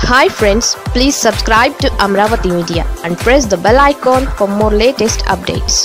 hi friends please subscribe to Amaravati media and press the bell icon for more latest updates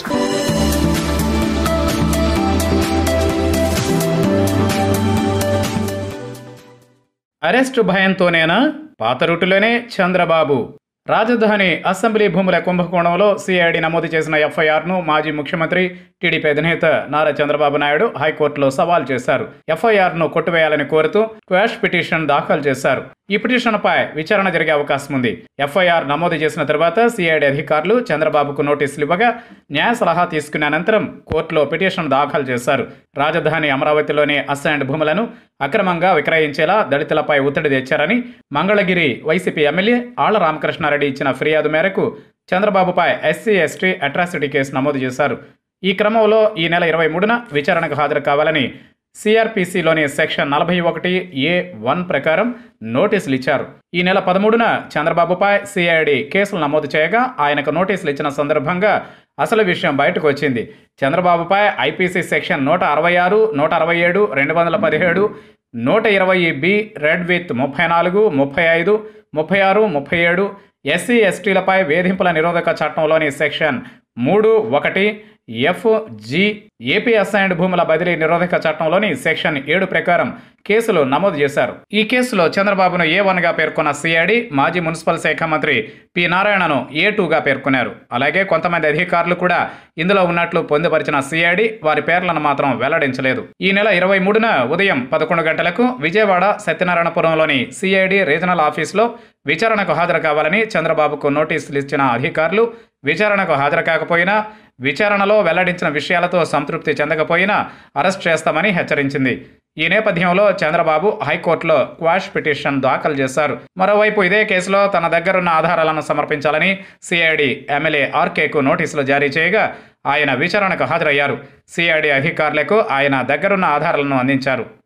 arrest భయంతోనేనా పాత రూటులోనే చంద్రబాబు రాజధాని assembly భూముల కుంభకోణంలో సిఐడి నమోదు చేసిన ఎఫ్ఐఆర్ను మాజీ ముఖ్యమంత్రి టీడీపీ అధినేత నారా చంద్రబాబు నాయుడు హైకోర్టులో సవాల్ చేశారు ఎఫ్ఐఆర్ను కొట్టివేయాలని కోరుతూ క్వాష్ పిటిషన్ దాఖలు చేశారు ఈ పిటిషన్పై విచారణ జరిగే అవకాశం ఉంది ఎఫ్ఐఆర్ నమోదు చేసిన తర్వాత సిఐడి అధికారులు చంద్రబాబుకు నోటీసులు ఇవ్వగా న్యాయ సలహా తీసుకున్న అనంతరం కోర్టులో పిటిషన్ దాఖలు చేశారు రాజధాని అమరావతిలోని అసైన్డ్ భూములను అక్రమంగా విక్రయించేలా దళితులపై ఒత్తిడి తెచ్చారని మంగళగిరి వైసీపీ ఎమ్మెల్యే ఆళ్ల రామకృష్ణారెడ్డి ఇచ్చిన ఫిర్యాదు మేరకు చంద్రబాబుపై ఎస్సీ ఎస్టీ అట్రాసిటీ కేసు నమోదు చేశారు ఈ క్రమంలో ఈ నెల ఇరవై మూడున విచారణకు హాజరు కావాలని సిఆర్పిసిలోని సెక్షన్ నలభై ఒకటి ఏ వన్ ప్రకారం నోటీసులు ఇచ్చారు ఈ నెల పదమూడున చంద్రబాబుపై సిఐడి కేసులు నమోదు చేయగా ఆయనకు నోటీసులు ఇచ్చిన సందర్భంగా అసలు విషయం బయటకు వచ్చింది చంద్రబాబుపై ఐపీసీ సెక్షన్ నూట అరవై ఆరు నూట అరవై ఏడు రెండు వందల పదిహేడు నూట ఇరవై బి రెడ్ విత్ ముప్పై నాలుగు ముప్పై ఐదు ముప్పై ఆరు ముప్పై ఏడు ఎస్సీ ఎస్టీలపై వేధింపుల నిరోధక చట్టంలోని సెక్షన్ మూడు ఒకటి ఎఫ్ జి ఏపీ అసైన్డ్ భూముల బదిలీ నిరోధక చట్టంలోని సెక్షన్ ఏడు ప్రకారం కేసులు నమోదు చేశారు ఈ కేసులో చంద్రబాబును ఏ వన్గా పేర్కొన్న సిఐడి మాజీ మున్సిపల్ శాఖ మంత్రి పి నారాయణను ఏ టూగా పేర్కొన్నారు అలాగే కొంతమంది అధికారులు కూడా ఇందులో ఉన్నట్లు పొందుపరిచిన సిఐడి వారి పేర్లను మాత్రం వెల్లడించలేదు ఈ నెల ఇరవై మూడున ఉదయం పదకొండు గంటలకు విజయవాడ సత్యనారాయణపురంలోని సిఐడి రీజనల్ ఆఫీసులో విచారణకు హాజరు కావాలని చంద్రబాబుకు నోటీసులు ఇచ్చిన అధికారులు విచారణకు హాజరు కాకపోయినా విచారణలో వెల్లడించిన విషయాలతో సంతృప్తి చెందకపోయినా అరెస్ట్ చేస్తామని హెచ్చరించింది ఈ నేపథ్యంలో చంద్రబాబు హైకోర్టులో క్వాష్ పిటిషన్ దాఖలు చేశారు మరోవైపు ఇదే కేసులో తన దగ్గరున్న ఆధారాలను సమర్పించాలని సిఐడి ఎమ్మెల్యే ఆర్కేకు నోటీసులు జారీ చేయగా ఆయన విచారణకు హాజరయ్యారు సిఐడి అధికారులకు ఆయన దగ్గరున్న ఆధారాలను అందించారు